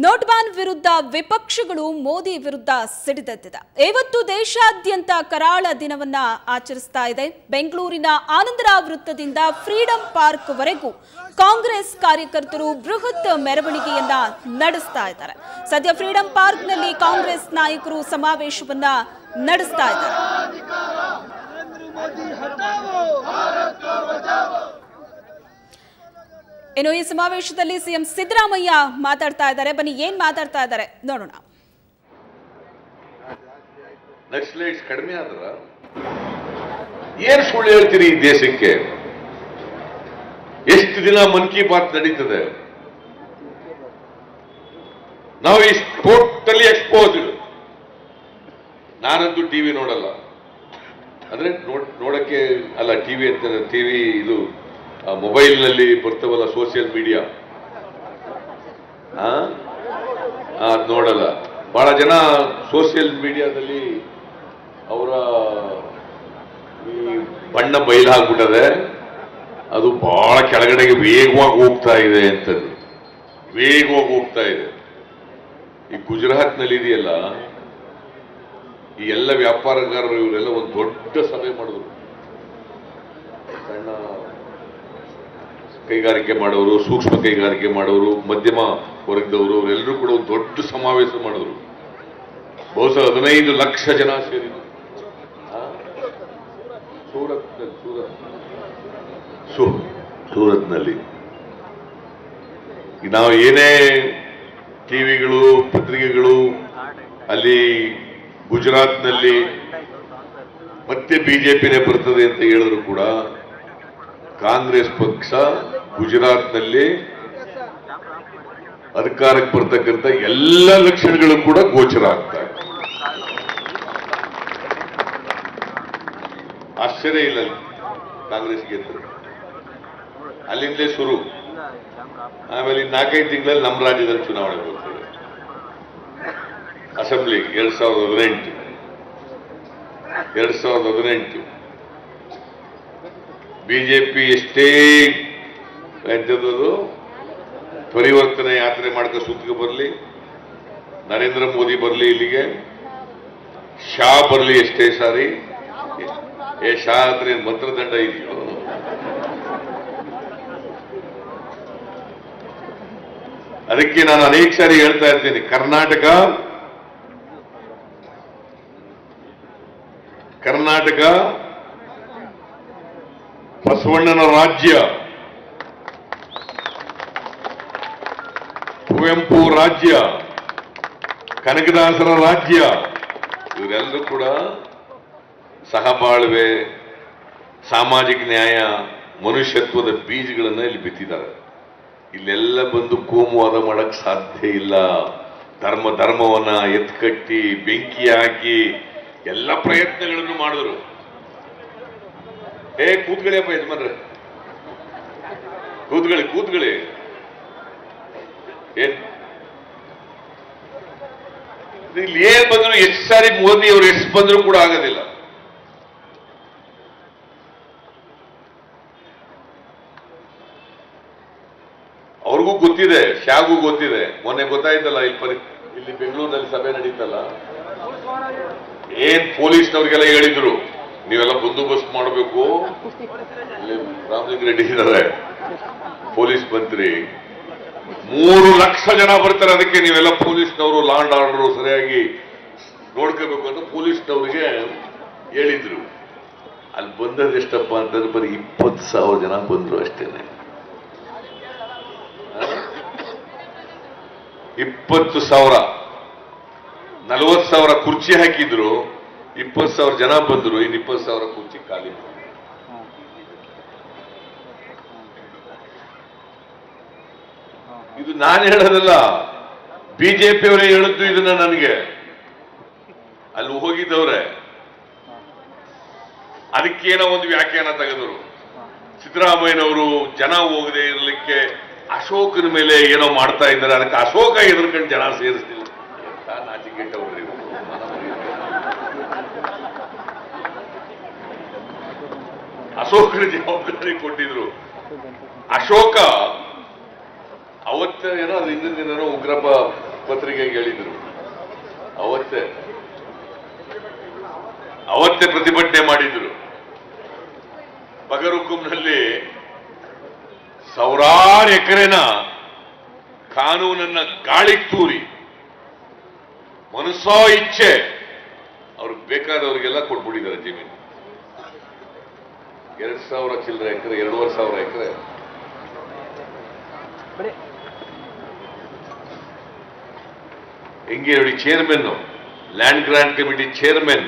Note ban ವಿರುದ್ಧ ವಿಪಕ್ಷಗಳು ಮೋದಿ ವಿರುದ್ಧ ಸಿಡಿದೆದ್ದಿದೆ ಇವತ್ತು ದೇಶಾದ್ಯಂತ ಕರಾಳ ದಿನವನ್ನ ಆಚರಿಸ್ತಾ ಇದೆ ಬೆಂಗಳೂರಿನ ಆನಂದರಾವ್ ವೃತ್ತದಿಂದ ಫ್ರೀಡಂ ಪಾರ್ಕ್ ವರೆಗೂ ಕಾಂಗ್ರೆಸ್ ಕಾರ್ಯಕರ್ತರು ಬೃಹತ್ ಮೆರವಣಿಗೆಯನ್ನ ನಡೆಸ್ತಾ ಇದ್ದಾರೆ ಸದ್ಯ ಫ್ರೀಡಂ ಪಾರ್ಕ್ನಲ್ಲಿ ಕಾಂಗ್ರೆಸ್ ನಾಯಕರು ಸಮಾವೇಶವನ್ನ ನಡೆಸ್ತಾ ಇದ್ದಾರೆ ಇನ್ನು ಈ ಸಮಾವೇಶದಲ್ಲಿ ಸಿಎಂ ಸಿದ್ದರಾಮಯ್ಯ ಮಾತಾಡ್ತಾ ಇದ್ದಾರೆ ಬನ್ನಿ ಏನ್ ಮಾತಾಡ್ತಾ ಇದ್ದಾರೆ ನೋಡೋಣ ನಕ್ಸಲೈಟ್ಸ್ ಕಡಿಮೆ ಆದ್ರ ಏನ್ ಸುಳ್ಳು ಹೇಳ್ತೀರಿ ಈ ದೇಶಕ್ಕೆ ಎಷ್ಟು ದಿನ ಮನ್ ಕಿ ಬಾತ್ ನಡೀತದೆ ನಾವು ಈ ಟೋಟಲಿ ಎಕ್ಸ್ಪೋಸ್ಡ್ ನಾನಂತೂ ಟಿವಿ ನೋಡಲ್ಲ ಅಂದ್ರೆ ನೋಡ್ ನೋಡಕ್ಕೆ ಅಲ್ಲ ಟಿವಿ ಅಂತ ಟಿವಿ ಇದು ಮೊಬೈಲ್ ನಲ್ಲಿ ಬರ್ತವಲ್ಲ ಸೋಷಿಯಲ್ ಮೀಡಿಯಾ ಅದ್ ನೋಡಲ್ಲ ಬಹಳ ಜನ ಸೋಷಿಯಲ್ ಮೀಡಿಯಾದಲ್ಲಿ ಅವರ ಈ ಬಣ್ಣ ಬಯಲಾಗ್ಬಿಟ್ಟದೆ ಅದು ಬಹಳ ಕೆಳಗಡೆಗೆ ವೇಗವಾಗಿ ಹೋಗ್ತಾ ಇದೆ ಅಂತಂದು ವೇಗವಾಗಿ ಹೋಗ್ತಾ ಇದೆ ಈ ಗುಜರಾತ್ ನಲ್ಲಿ ಇದೆಯಲ್ಲ ಈ ಎಲ್ಲ ವ್ಯಾಪಾರಗಾರರು ಇವರೆಲ್ಲ ಒಂದು ದೊಡ್ಡ ಸಭೆ ಮಾಡಿದ್ರು ಸಣ್ಣ ಕೈಗಾರಿಕೆ ಮಾಡೋರು ಸೂಕ್ಷ್ಮ ಕೈಗಾರಿಕೆ ಮಾಡೋರು ಮಧ್ಯಮ ವರ್ಗದವರು ಅವರೆಲ್ಲರೂ ಕೂಡ ಒಂದು ದೊಡ್ಡ ಸಮಾವೇಶ ಮಾಡಿದ್ರು ಬಹುಶಃ ಹದಿನೈದು ಲಕ್ಷ ಜನ ಸೇರಿದ್ರು ಆ? ಸೂರತ್ ಸೂರತ್ ಸೂ- ಸೂರತ್ನಲ್ಲಿ ಈಗ ನಾವು ಏನೇ ಟಿವಿಗಳು ಪತ್ರಿಕೆಗಳು ಅಲ್ಲಿ ಗುಜರಾತ್ನಲ್ಲಿ ಮತ್ತೆ ಬಿಜೆಪಿನೇ ಬರ್ತದೆ ಅಂತ ಹೇಳಿದ್ರು ಕೂಡ ಕಾಂಗ್ರೆಸ್ ಪಕ್ಷ ಗುಜರಾತ್ನಲ್ಲಿ ಅಧಿಕಾರಕ್ಕೆ ಬರ್ತಕ್ಕಂಥ ಎಲ್ಲ ಲಕ್ಷಣಗಳು ಕೂಡ ಗೋಚರ ಆಗ್ತಾ ಇದೆ ಆಶ್ಚರ್ಯ ಇಲ್ಲ ಕಾಂಗ್ರೆಸ್ ಗೆದ್ದು ಅಲ್ಲಿಂದಲೇ ಶುರು ಆಮೇಲೆ ಇನ್ನು ನಾಲ್ಕೈದು ತಿಂಗಳಲ್ಲಿ ನಮ್ಮ ರಾಜ್ಯದಲ್ಲಿ ಚುನಾವಣೆ ಬರ್ತದೆ ಅಸೆಂಬ್ಲಿ ಎರಡ್ ಸಾವಿರದ ಹದಿನೆಂಟು ಎರಡ್ ಸಾವಿರದ ಹದಿನೆಂಟು ಬಿಜೆಪಿ ಎಷ್ಟೇ ಎಂಥದ್ದು ಪರಿವರ್ತನೆ ಯಾತ್ರೆ ಮಾಡ್ಕೊ ಸುತ್ತಿಗೆ ಬರಲಿ ನರೇಂದ್ರ ಮೋದಿ ಬರಲಿ ಇಲ್ಲಿಗೆ ಶಾ ಬರಲಿ ಎಷ್ಟೇ ಸಾರಿ ಏ ಶಾ ಅಂದ್ರೆ ಏನ್ ಮಂತ್ರದಂಡ ಇದೆಯೋ ಅದಕ್ಕೆ ನಾನು ಅನೇಕ ಸಾರಿ ಹೇಳ್ತಾ ಇರ್ತೀನಿ ಕರ್ನಾಟಕ ಕರ್ನಾಟಕ ಬಸವಣ್ಣನ ರಾಜ್ಯ ಕುವೆಂಪು ರಾಜ್ಯ ಕನಕದಾಸರ ರಾಜ್ಯ ಇವರೆಲ್ಲರೂ ಕೂಡ ಸಹಬಾಳ್ವೆ ಸಾಮಾಜಿಕ ನ್ಯಾಯ ಮನುಷ್ಯತ್ವದ ಬೀಜಗಳನ್ನ ಇಲ್ಲಿ ಬಿತ್ತಿದ್ದಾರೆ ಇಲ್ಲೆಲ್ಲ ಬಂದು ಕೋಮುವಾದ ಮಾಡಕ್ ಸಾಧ್ಯ ಇಲ್ಲ ಧರ್ಮ ಧರ್ಮವನ್ನ ಎತ್ಕಟ್ಟಿ ಬೆಂಕಿ ಹಾಕಿ ಎಲ್ಲ ಪ್ರಯತ್ನಗಳನ್ನು ಮಾಡಿದ್ರು ಏ ಕೂತ್ಗಳಿಯಪ್ಪ ಯಜಮಾನ್ರೆ ಕೂತ್ಕೊಳ್ಳಿ ಕೂತ್ಕೊಳ್ಳಿ ಏನ್ ಇಲ್ಲಿ ಏನ್ ಬಂದ್ರು ಎಷ್ಟು ಸಾರಿ ಮೋದಿ ಅವರು ಎಷ್ಟು ಬಂದ್ರು ಕೂಡ ಆಗೋದಿಲ್ಲ ಅವ್ರಿಗೂ ಗೊತ್ತಿದೆ ಶಾಗೂ ಗೊತ್ತಿದೆ ಮೊನ್ನೆ ಗೊತ್ತಾಯ್ತಲ್ಲ ಇಲ್ಲಿ ಪರಿ ಇಲ್ಲಿ ಬೆಂಗಳೂರಿನಲ್ಲಿ ಸಭೆ ನಡೀತಲ್ಲ ಏನ್ ಪೊಲೀಸ್ನವ್ರಿಗೆಲ್ಲ ಹೇಳಿದ್ರು ನೀವೆಲ್ಲ ಬಂದೋಬಸ್ತ್ ಮಾಡಬೇಕು ಇಲ್ಲಿ ರಾಮಲಿಂಗ ರೆಡ್ಡಿ ಇದ್ದಾರೆ ಪೊಲೀಸ್ ಮಂತ್ರಿ ಮೂರು ಲಕ್ಷ ಜನ ಬರ್ತಾರೆ ಅದಕ್ಕೆ ನೀವೆಲ್ಲ ಪೊಲೀಸ್ನವರು ಲಾಂಡ್ ಆರ್ಡರ್ ಸರಿಯಾಗಿ ನೋಡ್ಕೋಬೇಕು ಅಂತ ಪೊಲೀಸ್ನವರಿಗೆ ಹೇಳಿದ್ರು ಅಲ್ಲಿ ಬಂದದ್ದು ಎಷ್ಟಪ್ಪ ಅಂತಂದ್ರೆ ಬರೀ ಇಪ್ಪತ್ತು ಸಾವಿರ ಜನ ಬಂದ್ರು ಅಷ್ಟೇನೆ ಇಪ್ಪತ್ತು ಸಾವಿರ ನಲವತ್ತು ಸಾವಿರ ಕುರ್ಚಿ ಹಾಕಿದ್ರು ಇಪ್ಪತ್ತು ಸಾವಿರ ಜನ ಬಂದ್ರು ಇನ್ನು ಇಪ್ಪತ್ತು ಸಾವಿರ ಕುರ್ಚಿ ಖಾಲಿ ಬಂದ್ರು. ಇದು ನಾನು ಹೇಳೋದಲ್ಲ ಬಿಜೆಪಿಯವರೇ ಹೇಳಿದ್ದು ಇದನ್ನ ನನಗೆ ಅಲ್ಲಿ ಹೋಗಿದ್ದವ್ರೆ ಅದಕ್ಕೇನೋ ಒಂದು ವ್ಯಾಖ್ಯಾನ ತೆಗೆದರು ಸಿದ್ದರಾಮಯ್ಯನವರು ಜನ ಹೋಗದೆ ಇರಲಿಕ್ಕೆ ಅಶೋಕನ ಮೇಲೆ ಏನೋ ಮಾಡ್ತಾ ಇದ್ದಾರೆ ಅದಕ್ಕೆ ಅಶೋಕ ಎದುರ್ಕೊಂಡು ಜನ ಸೇರಿಸ್ತಿಲ್ಲ ಎಂತ ನಾಚಿಕೆಟ್ಟವ್ರು ಇವ್ರು. ಅಶೋಕನ ಜವಾಬ್ದಾರಿ ಕೊಟ್ಟಿದ್ರು ಅಶೋಕ ಅವತ್ತ ಏನೋ ಅದು ಹಿಂದಿನ ದಿನನೋ ಉಗ್ರಪ್ಪ ಪತ್ರಿಕೆಗೆ ಹೇಳಿದ್ರು ಅವತ್ತೇ ಅವತ್ತೇ ಪ್ರತಿಭಟನೆ ಮಾಡಿದ್ರು ಬಗರುಕುಂನಲ್ಲಿ ಸಾವಿರಾರು ಎಕರೆನ ಕಾನೂನನ್ನ ಗಾಳಿಗೆ ತೂರಿ ಮನಸ್ಸೋ ಇಚ್ಛೆ ಅವ್ರಿಗೆ ಬೇಕಾದವ್ರಿಗೆಲ್ಲ ಕೊಟ್ಬಿಟ್ಟಿದ್ದಾರೆ ಜಮೀನು ಎರಡ್ ಸಾವಿರ ಚಿಲ್ಲರೆ ಎಕರೆ ಎರಡೂವರೆ ಸಾವಿರ ಎಕರೆ ಹೆಂಗೆ ಹೇಳಿ chairman land grant committee chairman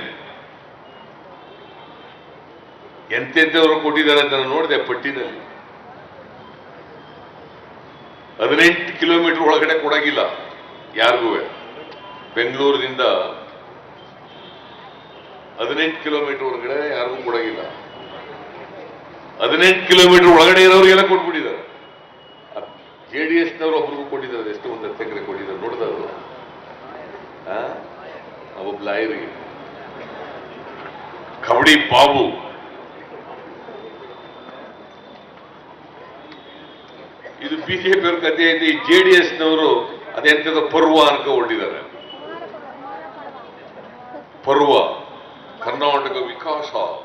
ಎಂತೆಂಥವ್ರು ಕೊಟ್ಟಿದ್ದಾರೆ ಅಂತ ನಾನು ನೋಡಿದೆ ಪಟ್ಟಿನಲ್ಲಿ ಹದಿನೆಂಟು ಕಿಲೋಮೀಟರ್ ಒಳಗಡೆ ಕೊಡಗಿಲ್ಲ ಯಾರಿಗೂ ಬೆಂಗಳೂರಿನಿಂದ ಹದಿನೆಂಟು ಕಿಲೋಮೀಟರ್ ಒಳಗಡೆ ಯಾರಿಗೂ ಕೊಡಗಿಲ್ಲ ಹದಿನೆಂಟು ಕಿಲೋಮೀಟರ್ ಒಳಗಡೆ ಇರೋರಿಗೆಲ್ಲ ಕೊಟ್ಬಿಟ್ಟಿದ್ದಾರೆ ಜೆ ಡಿ ಎಸ್ನವರು ಒಬ್ರಿಗೂ ಕೊಟ್ಟಿದ್ದಾರೆ ಎಷ್ಟು ಒಂದು ಹತ್ತು ಎಕರೆ ಕೊಟ್ಟಿದ್ದಾರೆ ನೋಡಿದವರು ಒಬ್ಬ ಲಾಯರಿಗೆ ಕಬಡ್ಡಿ ಬಾಬು ಇದು ಬಿಜೆಪಿ ಅವ್ರ ಕಥೆ ಐತೆ ಈ ಜೆ ಡಿ ಎಸ್ನವರು ಅದೆಂತದ ಪರ್ವ ಅನ್ಕೊಂಡಿದ್ದಾರೆ ಪರ್ವ ಕರ್ನಾಟಕ ವಿಕಾಸ